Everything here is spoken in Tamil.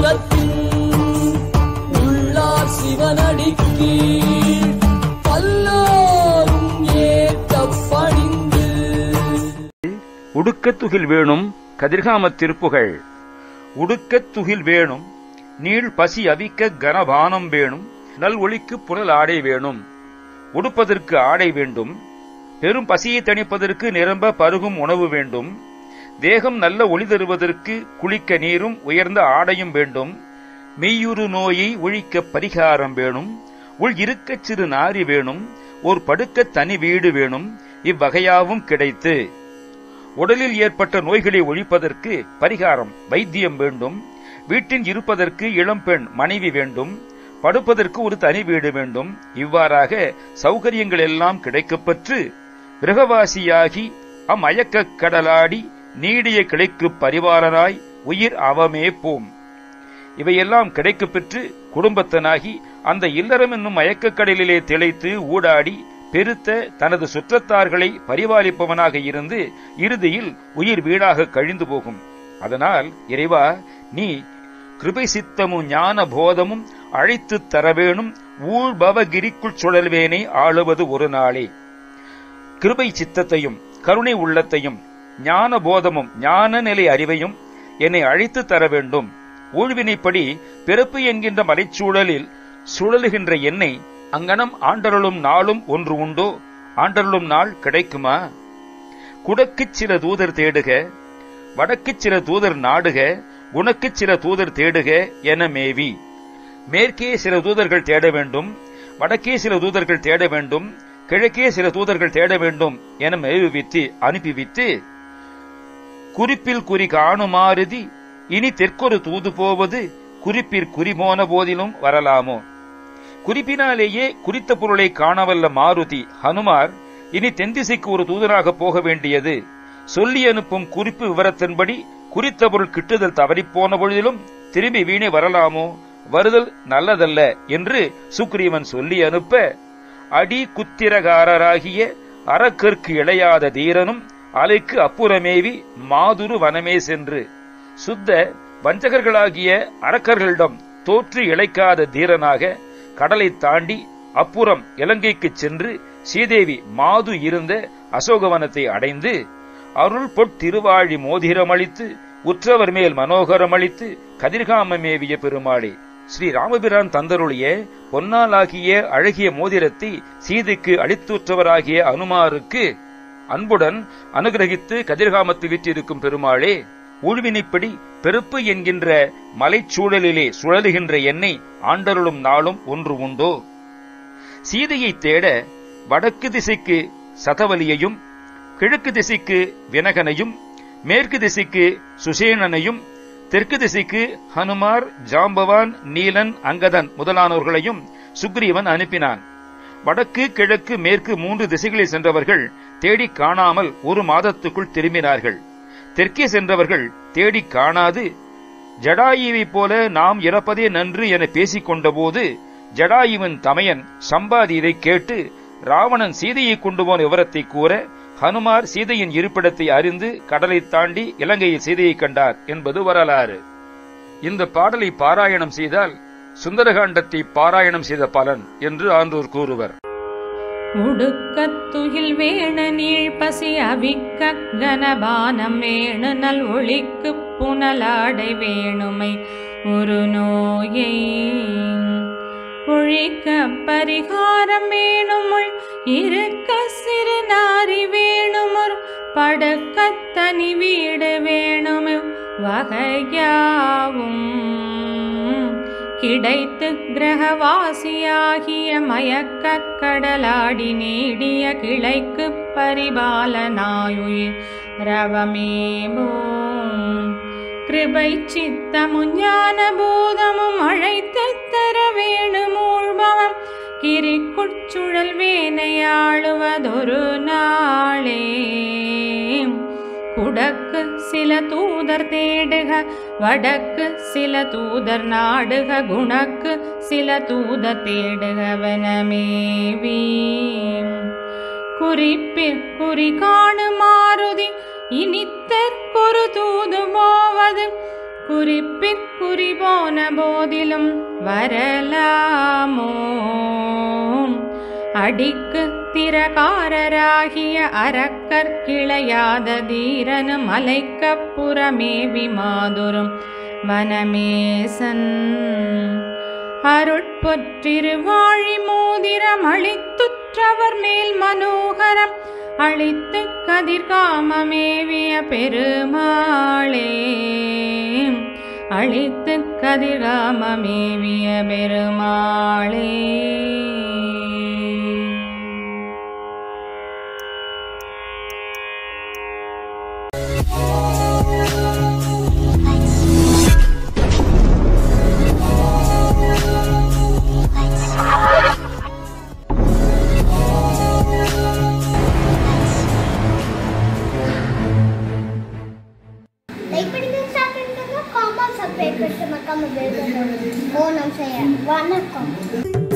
புறத்தின் உள்ளார் சிவனடிக்கு பல்லாரும் ஏற்க பணிந்து உடுக்கத்துகில் வேணும் கதிர்காமத் திருப்புகழ் உடுக்கத்துகில் வேணும் நீள் பசி அவிக்க கனபானம் வேணும் நல் ஒளிக்கு புனல் ஆடை வேணும் உடுப்பதற்கு ஆடை வேண்டும் பெரும் பசியை தணிப்பதற்கு நிரம்ப பருகும் உணவு வேண்டும் தேகம் நல்ல ஒளி தருவதற்கு குளிக்க நீரும் உயர்ந்த ஆடையும் வேண்டும் மெய்யுறு நோயை ஒழிக்க பரிகாரம் வேணும் உள் இருக்கச் சிறு நாரி வேணும் ஒரு படுக்க தனி வீடு வேணும் இவ்வகையாவும் கிடைத்து உடலில் ஏற்பட்ட நோய்களை ஒழிப்பதற்கு பரிகாரம் வைத்தியம் வேண்டும் வீட்டில் இருப்பதற்கு இளம்பெண் மனைவி வேண்டும் படுப்பதற்கு ஒரு தனி வீடு வேண்டும் இவ்வாறாக சௌகரியங்கள் எல்லாம் கிடைக்கப்பெற்று கிரகவாசியாகி அம்மயக்கக் கடலாடி நீடிய கிளைக்கு பரிவாரனாய் உயிர் அவமே போம் இவையெல்லாம் கிடைக்கப் பெற்று குடும்பத்தனாகி அந்த இல்லறம் என்னும் மயக்கக் கடலிலே திளைத்து ஊடாடி பெருத்த தனது சுற்றத்தார்களை பரிபாலிப்பவனாக இருந்து இறுதியில் உயிர் வீடாக கழிந்து போகும் அதனால் இறைவா நீ கிருபை சித்தமும் ஞான போதமும் அழைத்துத் தரவேணும் ஊழ்பவகிரிக்குள் சுழல்வேனை ஆளுவது ஒரு நாளே கிருபை சித்தத்தையும் கருணை உள்ளத்தையும் ஞான போதமும் ஞான நிலை அறிவையும் என்னை அழைத்துத் தர வேண்டும் ஊழ்வினைப்படி பிறப்பு என்கின்ற மலைச்சூழலில் சுழலுகின்ற என்னை அங்கனம் ஆண்டருளும் நாளும் ஒன்று உண்டோ ஆண்டருளும் நாள் கிடைக்குமா குடக்குச் சில தூதர் தேடுக வடக்குச் சில தூதர் நாடுக குணக்குச் சில தூதர் தேடுக என மேவி மேற்கே சில தூதர்கள் தேட வேண்டும் வடக்கே சில தூதர்கள் தேட வேண்டும் கிழக்கே சில தூதர்கள் தேட வேண்டும் என மேவுவித்து அனுப்பிவித்து குறிப்பில் குறி காணுமாறுதி இனி தெற்கொரு தூது போவது குறிப்பிற் குறி போன போதிலும் வரலாமோ குறிப்பினாலேயே குறித்த பொருளை காணவல்ல மாருதி ஹனுமார் இனி தென்திசைக்கு ஒரு தூதராக போக வேண்டியது சொல்லி அனுப்பும் குறிப்பு விவரத்தின்படி குறித்த பொருள் கிட்டுதல் தவறிப்போன பொழுதிலும் திரும்பி வீணே வரலாமோ வருதல் நல்லதல்ல என்று சுக்ரீவன் சொல்லி அனுப்ப அடி குத்திரகாரராகிய அறக்கற்கு இளையாத தீரனும் அலைக்கு அப்புறமேவி மாதுரு வனமே சென்று சுத்த வஞ்சகர்களாகிய அரக்கர்களிடம் தோற்று இழைக்காத தீரனாக கடலை தாண்டி அப்புறம் இலங்கைக்குச் சென்று சீதேவி மாது இருந்த அசோகவனத்தை அடைந்து அருள் பொற்திருவாழி மோதிரமளித்து உற்றவர் மேல் மனோகரமளித்து கதிர்காமமேவிய பெருமாளே ஸ்ரீ ராமபிரான் தந்தருளிய பொன்னாலாகிய அழகிய மோதிரத்தை சீதைக்கு அளித்துற்றவராகிய அனுமாருக்கு அன்புடன் அனுகிரகித்து கதிர்காமத்தில் விற்றிருக்கும் பெருமாளே ஊழ்வினைப்படி பெருப்பு என்கின்ற மலைச்சூழலிலே சுழலுகின்ற என்னை ஆண்டருளும் நாளும் ஒன்று உண்டோ சீதையை தேட வடக்கு திசைக்கு சதவலியையும் கிழக்கு திசைக்கு வினகனையும் மேற்கு திசைக்கு சுசேனனையும் தெற்கு திசைக்கு ஹனுமார் ஜாம்பவான் நீலன் அங்கதன் முதலானோர்களையும் சுக்ரீவன் அனுப்பினான் வடக்கு கிழக்கு மேற்கு மூன்று திசைகளில் சென்றவர்கள் தேடி காணாமல் ஒரு மாதத்துக்குள் திரும்பினார்கள் தெற்கே சென்றவர்கள் தேடி காணாது ஜடாயுவைப் போல நாம் இறப்பதே நன்று என பேசிக் கொண்டபோது ஜடாயுவின் தமையன் சம்பாதி இதைக் கேட்டு ராவணன் சீதையை கொண்டு போன விவரத்தை கூற ஹனுமார் சீதையின் இருப்பிடத்தை அறிந்து கடலை தாண்டி இலங்கையில் சீதையை கண்டார் என்பது வரலாறு இந்த பாடலை பாராயணம் செய்தால் சுந்தரகாண்டத்தை பாராயணம் செய்த பலன் என்று ஆன்றோர் கூறுவர் உடுக்கத்துயில் வேண நீழ்பசி அவிக்க கனபானம் வேணு நல் ஒளிக்கு புனலாடை வேணுமை ஒரு நோயை ஒழிக்க பரிகாரம் வேணுமுள் இருக்க சிறு நாரி வேணுமொரு படக்கத்தனி வீடு வேணுமு வகையாவும் கிடைத்து கிரகவாசியாகிய மயக்கக் கடலாடி நீடிய கிளைக்கு பரிபாலனாயுயிர் ரவமேபோம் கிருபை சித்தமும் ஞான பூதமும் அழைத்து தர வேணுமூழ்பவம் கிரிக்குச்சுழல் வேனையாளுவதொரு நாளே குடக்கு சில தூதர் தேடுக வடக்கு சில தூதர் நாடுக குணக்கு சில தூதர் தேடுக வனமேவி குறிப்பிற் குறி காணு மாருதி இனித்தற்கொரு தூது போவது குறிப்பிற்குறி போன போதிலும் வரலாமோ அடிக்கு திரகாரராகிய அரக்கர் கிளையாத தீரனு மலைக்கப் புறமேவி மாதுரும் வனமேசன் அருட்பொற்றிருவாழி மோதிரம் அளித்துற்றவர் மேல் மனோகரம் அளித்து கதிர்காமமேவிய பெருமாளே அளித்து கதிர்காமமேவிய பெருமாளே லைக் பண்ணுங்க ஷேர் பண்ணுங்க காமெண்ட் சப்ஸ்கிரைப் பண்ணுங்க மறக்காம பெல் பட்டன் ஓ நம்ம செய்ய வணக்கம்